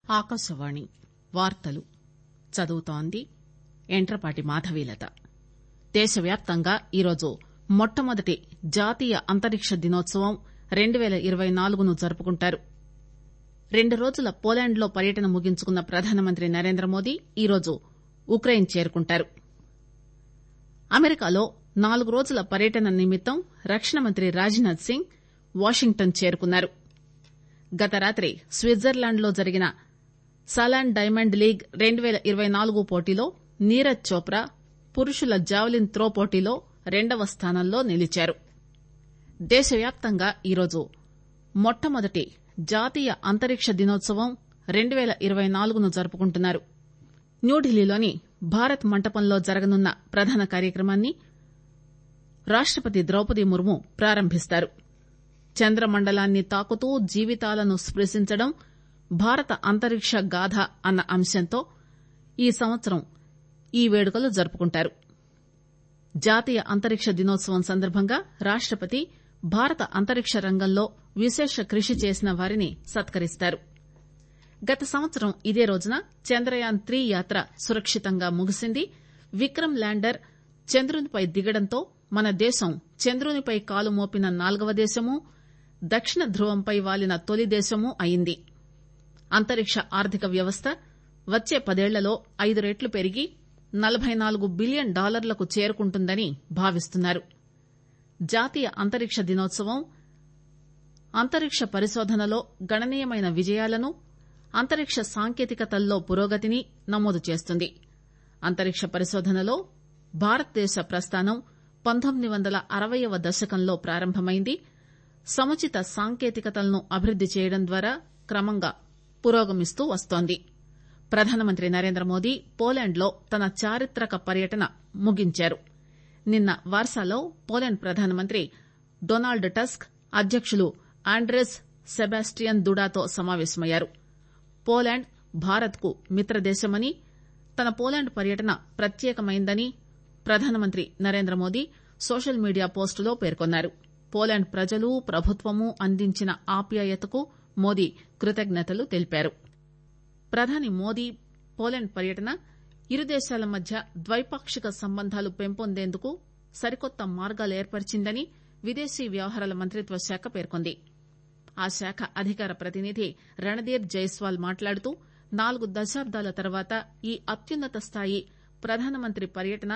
ఆకాశవాణి వార్తలు చదువుతోంది యంట్రపాటి మాధవీలత దేశవ్యాప్తంగా ఈరోజు మొట్టమొదటి జాతీయ అంతరిక్ష దినోత్సవం రెండు పేల ఇరవై నాలుగును జరుపుకుంటారు రెండు రోజుల పోలాండ్ లో పర్యటన ముగించుకున్న ప్రధానమంత్రి నరేంద్రమోదీ ఈరోజు ఉక్రెయిన్ చేరుకుంటారు అమెరికాలో నాలుగు రోజుల పర్యటన నిమిత్తం రక్షణ మంత్రి రాజ్ నాథ్ సింగ్ వాషింగ్టన్ చేరుకున్నారు గత రాత్రి స్విట్జర్లాండ్ లో జరిగిన సలాన్ డైమండ్ లీగ్ రెండు పేల ఇరవై నాలుగు పోటీలో నీరజ్ చోప్రా పురుషుల జావెలిన్ త్రో పోటీలో రెండవ స్థానంలో నిలిచారు దేశవ్యాప్తంగా ఈరోజు మొట్టమొదటి జాతీయ అంతరిక్ష దినోత్సవం రెండు పేల ఇరవై నాలుగును జరుపుకుంటున్నారు న్యూఢిల్లీలోని భారత్ మంటపంలో జరగనున్న ప్రధాన కార్యక్రమాన్ని రాష్టపతి ద్రౌపది ముర్ము ప్రారంభిస్తారు చంద్రమండలాన్ని తాకుతూ జీవితాలను స్పృశించడం భారత అంతరిక్ష గాథ అన్న అంశంతో ఈ సంవత్సరం ఈ వేడుకలు జరుపుకుంటారు జాతీయ అంతరిక్ష దినోత్సవం సందర్భంగా రాష్టపతి భారత అంతరిక్ష రంగంలో విశేష కృషి చేసిన వారిని సత్కరిస్తారు గత సంవత్సరం ఇదే రోజున చంద్రయాన్ త్రీ యాత్ర సురక్షితంగా ముగిసింది విక్రమ్ ల్యాండర్ చంద్రునిపై దిగడంతో మన దేశం చంద్రునిపై కాలు మోపిన నాల్గవ దేశమూ దక్షిణ ధృవంపై వాలిన తొలి దేశమూ అయింది అంతరిక్ష ఆర్థిక వ్యవస్థ వచ్చే పదేళ్లలో ఐదు రెట్లు పెరిగి నలబై నాలుగు బిలియన్ డాలర్లకు చేరుకుంటుందని భావిస్తున్నారు జాతీయ అంతరిక్ష దినోత్సవం అంతరిక్ష పరిశోధనలో గణనీయమైన విజయాలను అంతరిక్ష సాంకేతికతల్లో పురోగతిని నమోదు చేస్తుంది అంతరిక్ష పరిశోధనలో భారతదేశ ప్రస్థానం పంతొమ్మిది వందల అరవైవ దశకంలో ప్రారంభమైంది సముచిత సాంకేతికతలను అభివృద్ది చేయడం ద్వారా క్రమంగా పురోగమిస్తూ వస్తోంది ప్రధానమంత్రి నరేంద్రమోదీ పోలాండ్ లో తన చారిత్రక పర్యటన ముగించారు నిన్న వార్సాలో పోలాండ్ ప్రధానమంత్రి డొనాల్డ్ టస్క్ అధ్యకులు ఆండ్రెస్ సెబాస్టియన్ దుడాతో సమావేశమయ్యారు పోలాండ్ భారత్ కు మిత్రదేశమని తన పోలాండ్ పర్యటన ప్రత్యేకమైందని ప్రధానమంత్రి నరేంద్రమోదీ సోషల్ మీడియా పోస్టులో పేర్కొన్నారు పోలాండ్ ప్రజలు ప్రభుత్వము అందించిన ఆప్యాయతకు మోదీ కృతజ్ఞతలు తెలిపారు ప్రధాని మోదీ పోలాండ్ పర్యటన ఇరు దేశాల మధ్య ద్వైపాక్షిక సంబంధాలు పెంపొందేందుకు సరికొత్త మార్గాలు ఏర్పరిచిందని విదేశీ వ్యవహారాల మంత్రిత్వ శాఖ పేర్కొంది ఆ శాఖ అధికార ప్రతినిధి రణధీర్ జైస్వాల్ మాట్లాడుతూ నాలుగు దశాబ్దాల తర్వాత ఈ అత్యున్నత స్థాయి ప్రధానమంత్రి పర్యటన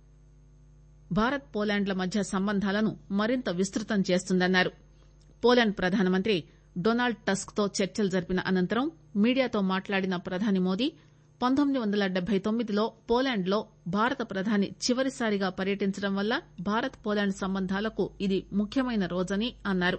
భారత్ పోలాండ్ల మధ్య సంబంధాలను మరింత విస్తృతం చేస్తుందన్నారు పోలాండ్ ప్రధానమంత్రి డొనాల్డ్ టస్క్ తో చర్చలు జరిపిన అనంతరం మీడియాతో మాట్లాడిన ప్రధాని మోదీ పంతొమ్మిది వందల డెబ్బై తొమ్మిదిలో పోలాండ్ లో భారత ప్రధాని చివరిసారిగా పర్యటించడం వల్ల భారత్ పోలాండ్ సంబంధాలకు ఇది ముఖ్యమైన రోజని అన్నారు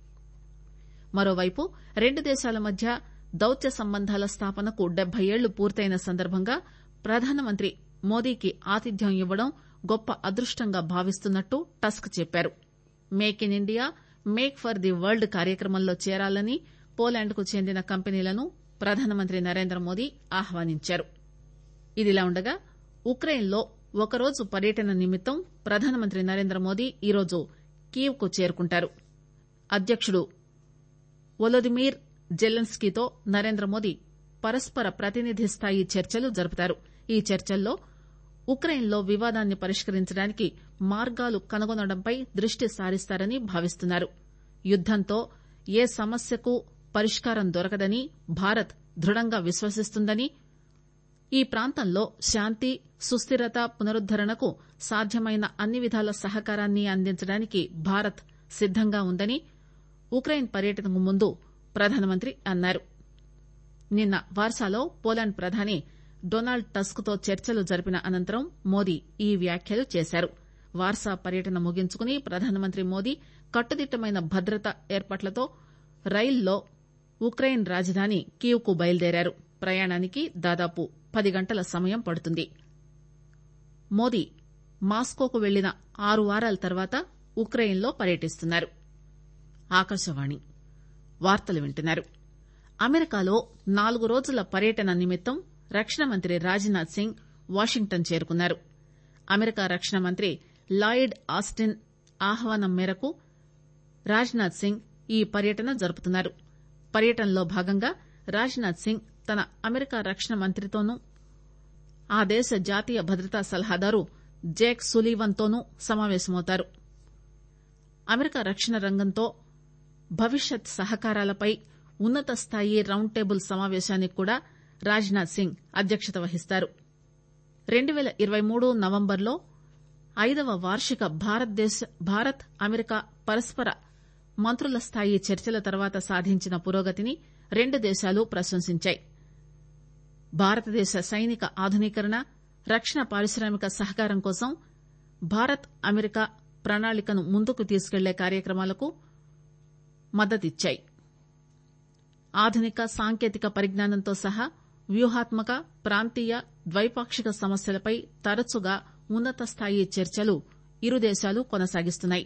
మరోవైపు రెండు దేశాల మధ్య దౌత్య సంబంధాల స్థాపనకు డెబ్బై ఏళ్లు పూర్తయిన సందర్భంగా ప్రధానమంత్రి మోదీకి ఆతిథ్యం ఇవ్వడం గొప్ప అదృష్టంగా భావిస్తున్నట్టు టస్క్ చెప్పారు make in India make for the world కార్యక్రమంలో చేరాలని పోలాండ్ కు చెందిన కంపెనీలను ప్రధానమంత్రి నరేంద్రమోదీ ఆహ్వానించారు ఇదిలా ఉండగా ఉక్రెయిన్ లో ఒకరోజు పర్యటన నిమిత్తం ప్రధానమంత్రి నరేంద్రమోదీ ఈరోజు కీవ్ కు చేరుకుంటారు అధ్యకుడు వొలోదిమిర్ జెలెన్స్కీతో నరేంద్రమోదీ పరస్పర ప్రతినిధి స్థాయి చర్చలు జరుపుతారు ఈ చర్చల్లో ఉక్రెయిన్ లో వివాదాన్ని పరిష్కరించడానికి మార్గాలు కనుగొనడంపై దృష్టి సారిస్తారని భావిస్తున్నారు యుద్దంతో ఏ సమస్యకు పరిష్కారం దొరకదని భారత్ దృఢంగా విశ్వసిస్తుందని ఈ ప్రాంతంలో శాంతి సుస్థిరత పునరుద్దరణకు సాధ్యమైన అన్ని విధాల సహకారాన్ని అందించడానికి భారత్ సిద్దంగా ఉందని ఉక్రెయిన్ పర్యటనకు ముందు ప్రధానమంత్రి అన్నారు నిన్న వార్సాలో పోలాండ్ ప్రధాని డొనాల్డ్ టస్క్ తో చర్చలు జరిపిన అనంతరం మోదీ ఈ వ్యాఖ్యలు చేశారు వార్సా పర్యటన ముగించుకుని ప్రధానమంత్రి మోదీ కట్టుదిట్టమైన భద్రతా ఏర్పాట్లతో రైల్లో ఉక్రెయిన్ రాజధాని కీవ్ కు బయలుదేరారు ప్రయాణానికి దాదాపు పది గంటల సమయం పడుతుంది మోదీ మాస్కోకు వెళ్లిన ఆరు వారాల తర్వాత ఉక్రెయిన్ లో పర్యటిస్తున్నారు ఆకాశవాణి వార్తలు వింటున్నారు అమెరికాలో నాలుగు రోజుల పర్యటన నిమిత్తం రక్షణ మంత్రి రాజ్నాథ్ సింగ్ వాషింగ్టన్ చేరుకున్నారు అమెరికా రక్షణ మంత్రి లాయిడ్ ఆస్టిన్ ఆహ్వానం మేరకు రాజ్నాథ్ సింగ్ ఈ పర్యటన జరుపుతున్నారు పర్యటనలో భాగంగా రాజ్నాథ్ సింగ్ తన అమెరికా రక్షణ మంత్రితోనూ ఆ దేశ జాతీయ భద్రతా సలహాదారు జేక్ సులీవన్ తోనూ సమావేశమవుతారు అమెరికా రక్షణ రంగంతో భవిష్యత్ సహకారాలపై ఉన్నత స్థాయి రౌండ్ టేబుల్ సమావేశానికి కూడా రాజ్ నాథ్ సింగ్ అధ్యక్షత వహిస్తారు రెండు పేల ఇరవై మూడు నవంబర్లో ఐదవ వార్షిక భారత్ అమెరికా పరస్పర మంత్రుల స్థాయి చర్చల తర్వాత సాధించిన పురోగతిని రెండు దేశాలు ప్రశంసించాయి భారతదేశ సైనిక ఆధునీకరణ రక్షణ పారిశ్రామిక సహకారం కోసం భారత్ అమెరికా ప్రణాళికను ముందుకు తీసుకెళ్లే కార్యక్రమాలకు మద్దతిచ్చాయి ఆధునిక సాంకేతిక పరిజ్ఞానంతో సహా వ్యూహాత్మక ప్రాంతీయ ద్వైపాక్షిక సమస్యలపై తరచుగా ఉన్నత స్థాయి చర్చలు ఇరు దేశాలు కొనసాగిస్తున్నాయి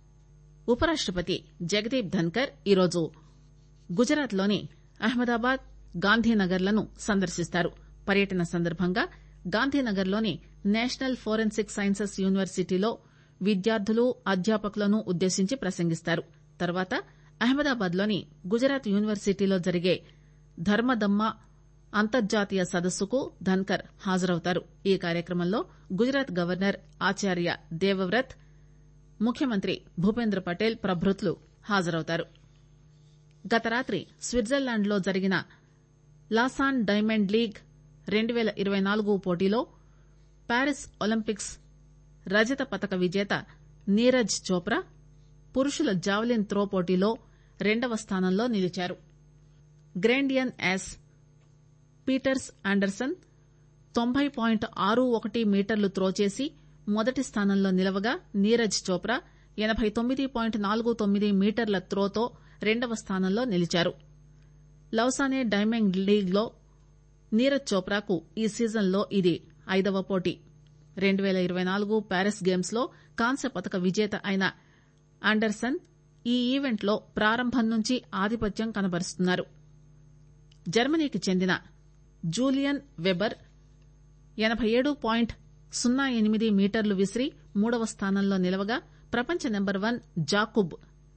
ఉపరాష్టపతి జగదీప్ ధన్కర్ ఈరోజు గుజరాత్ లోని అహ్మదాబాద్ గాంధీనగర్ లను సందర్శిస్తారు పర్యటన సందర్భంగా గాంధీనగర్ లోని నేషనల్ ఫోరెన్సిక్ సైన్సెస్ యూనివర్సిటీలో విద్యార్థులు అధ్యాపకులను ఉద్దేశించి ప్రసంగిస్తారు తర్వాత అహ్మదాబాద్ లోని గుజరాత్ యూనివర్సిటీలో జరిగే ధర్మదమ్మ అంతర్జాతీయ సదస్సుకు ధన్కర్ హాజరవుతారు ఈ కార్యక్రమంలో గుజరాత్ గవర్నర్ ఆచార్య దేవవ్రత్ ముఖ్యమంత్రి భూపేంద్ర పటేల్ ప్రభృతులు హాజరవుతారు గత రాత్రి స్విట్జర్లాండ్ లో జరిగిన లాసాన్ డైమండ్ లీగ్ రెండు పేల ఇరవై నాలుగు పోటీలో ప్యారిస్ ఒలింపిక్స్ రజత పతక విజేత నీరజ్ చోప్రా పురుషుల జావెలిన్ త్రో పోటీలో రెండవ స్థానంలో నిలిచారు గ్రేండియన్ యాస్ పీటర్స్ ఆండర్సన్ తొంభై పాయింట్ ఆరు ఒకటి మీటర్లు త్రో చేసి మొదటి స్థానంలో నిలవగా నీరజ్ చోప్రా ఎనబై తొమ్మిది పాయింట్ నాలుగు తొమ్మిది మీటర్ల త్రోతో రెండవ స్థానంలో నిలిచారు లౌసానే డైమండ్ లీగ్ లో నీరజ్ చోప్రాకు ఈ సీజన్లో ఇది ఐదవ పోటీ రెండు పేల ఇరవై నాలుగు ప్యారిస్ గేమ్స్ లో కాంస్య పతక విజేత అయిన ఆండర్సన్ ఈ ఈవెంట్ లో ప్రారంభం నుంచి ఆధిపత్యం కనబరుస్తున్నారు జర్మనీకి చెందిన జూలియన్ వెబర్ ఎనబై ఏడు పాయింట్ సున్నా ఎనిమిది మీటర్లు విసిరి మూడవ స్థానంలో నిలవగా ప్రపంచ నెంబర్ వన్ జాకుబ్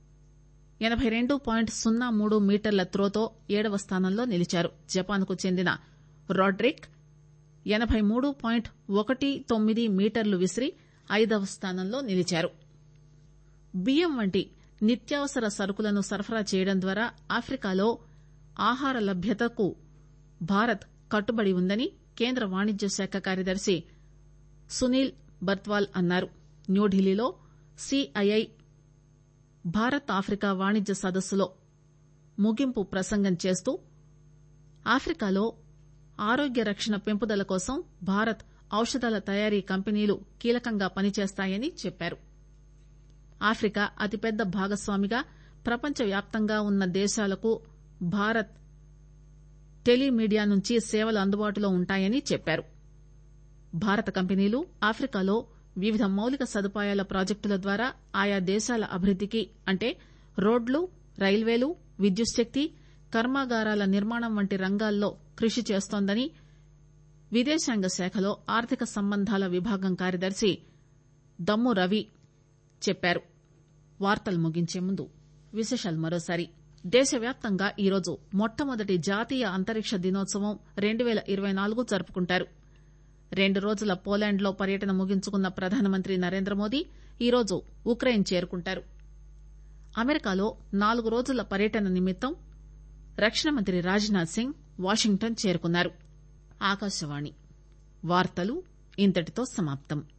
ఎనబై రెండు పాయింట్ సున్నా మూడు మీటర్ల త్రోతో ఏడవ స్థానంలో నిలిచారు జపాన్ కు చెందిన రాడ్రిక్ ఎనబై మూడు పాయింట్ ఒకటి తొమ్మిది మీటర్లు విసిరి ఐదవ స్థానంలో నిలిచారు బియ్యం వంటి నిత్యావసర సరుకులను సరఫరా చేయడం ద్వారా ఆఫ్రికాలో ఆహార లభ్యతకు భారత్ కట్టుబడి ఉందని కేంద్ర వాణిజ్య శాఖ కార్యదర్శి సునీల్ బర్త్వాల్ అన్నారు న్యూఢిల్లీలో సిఐఐ భారత్ ఆఫ్రికా వాణిజ్య సదస్సులో ముగింపు ప్రసంగం చేస్తూ ఆఫ్రికాలో ఆరోగ్య రక్షణ పెంపుదల కోసం భారత్ ఔషధాల తయారీ కంపెనీలు కీలకంగా పనిచేస్తాయని చెప్పారు ఆఫ్రికా అతిపెద్ద భాగస్వామిగా ప్రపంచవ్యాప్తంగా ఉన్న దేశాలకు భారత్ టెలిమీడియా నుంచి సేవలు అందుబాటులో ఉంటాయని చెప్పారు భారత కంపెనీలు ఆఫ్రికాలో వివిధ మౌలిక సదుపాయాల ప్రాజెక్టుల ద్వారా ఆయా దేశాల అభివృద్దికి అంటే రోడ్లు రైల్వేలు విద్యుత్ శక్తి కర్మాగారాల నిర్మాణం వంటి రంగాల్లో కృషి చేస్తోందని విదేశాంగ శాఖలో ఆర్థిక సంబంధాల విభాగం కార్యదర్శి దమ్ము రవి చెప్పారు వార్తలు ముగించే ముందు విశేషాలు మరోసారి దేశవ్యాప్తంగా ఈరోజు మొట్టమొదటి జాతీయ అంతరిక్ష దినోత్సవం రెండు పేల ఇరవై నాలుగు జరుపుకుంటారు రెండు రోజుల పోలాండ్ లో పర్యటన ముగించుకున్న ప్రధానమంత్రి నరేంద్రమోదీ ఈరోజు ఉక్రెయిన్ చేరుకుంటారు అమెరికాలో నాలుగు రోజుల పర్యటన నిమిత్తం రక్షణ మంత్రి రాజ్నాథ్ సింగ్ వాషింగ్టన్ చేరుకున్నారు ఆకాశవాణి వార్తలు ఇంతటితో సమాప్తం